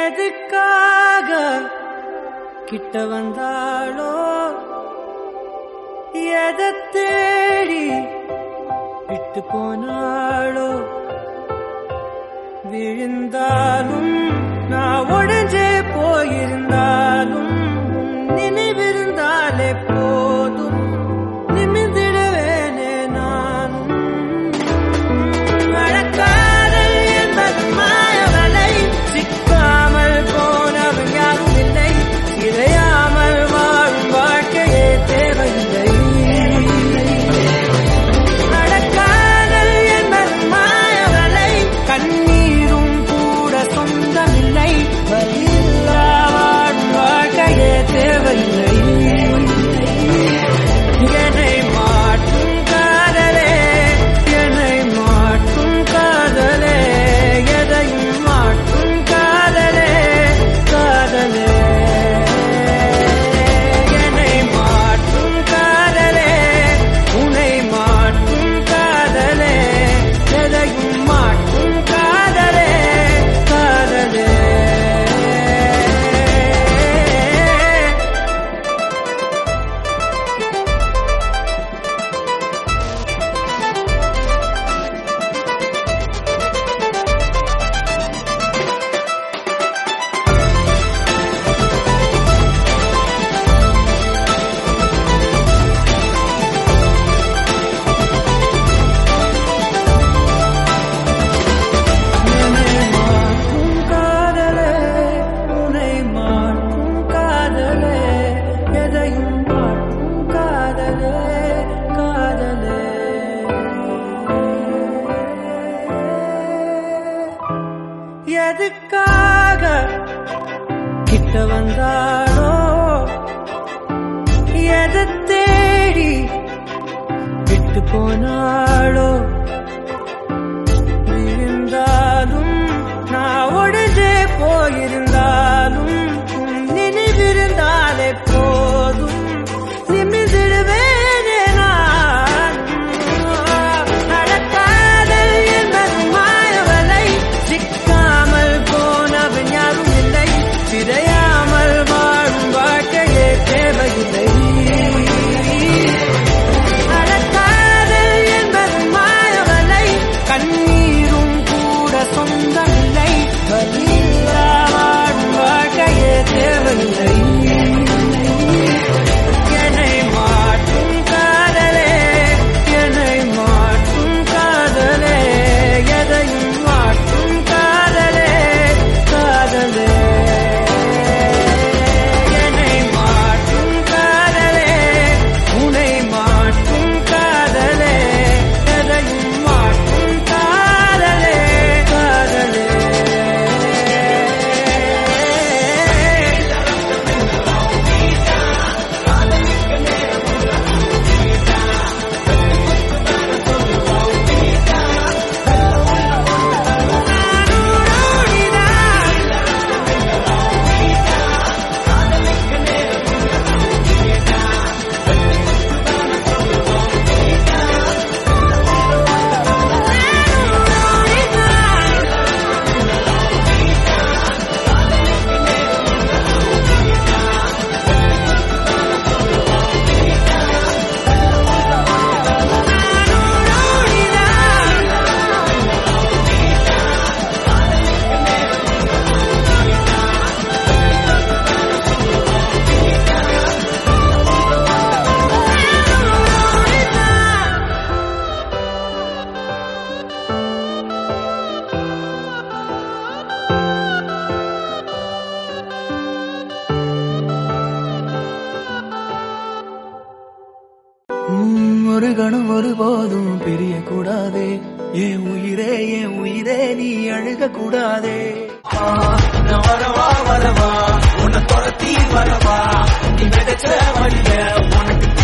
எதுக்காக கிட்ட வந்தாளோ எதை தேடி விட்டு போனாளோ விழுந்தாலும் நான் உடஞ்சே போயிருந்தாலும் உன் நினைவிருந்தாலே போதும் நிமிந்திடுவேனே நானும் மழக்காதல் என்பது மாயவலை சிக்காமல் போனவன் யாரும் இல்லை இறையாமல் வாழும் வாழ்க்கையே தேவையில்லை நடக்காதல் என்பது மாயவலை கண்ணீரும் கூட சொந்தமில்லை வலியில்லா வாழும் வாழ்க்கையே தேவையில்லை என்னை மாற்றும் காதலே என்னை மாற்றும் காதலே எதையும் மாற்றும் காதலே காதலே என்னை மாற்றும் காதலே உன்னை மாற்றும் காதலே எதையும் மாற்றும் காதலே காதலே என்னை மாற்றும் காதலே உன்னை மாற்றும் காதலே எதையும் மாற்றும் காதலே காதலே எதுக்காக கிட்ட வந்தாளோ எதை தேடி விட்டு போனாளோ இருந்தாலும் நான் உடஞ்சே போயிருந்தாலும் உன் நினைவிருந்தாலே போதும் நிமிதிடுவேனே நான் நடக்காதல் என்பது மாயவலை சிக்காமல் போனவன் யாரும் இல்லை சிதையாமல் வாழும் வாழ்க்கையே தேவையில்லை நடக்காதல் என்பது மாயவலை கண்ணீரும் கூட சொந்தமில்லை வலியில்லா வாழும் வாழ்க்கையே தேவையில்லை என்னை மாற்றும் காதலே என்னை மாற்றும் காதலே எதையும் மாற்றும் காதலே காதலே என்னை மாற்றும் காதலே உன்னை மாற்றும் காதலே எதையும் மாற்றும் காதலே காதலே உம், ஒரு கணம் ஒருபோதும் பிரிய கூடாதே என் உயிரே என் உயிரே நீ அழுக கூடாதே நான் வரவா வரவா உன்னை துரத்தி வரவா நீ விதைச்ச வழிய உனக்கு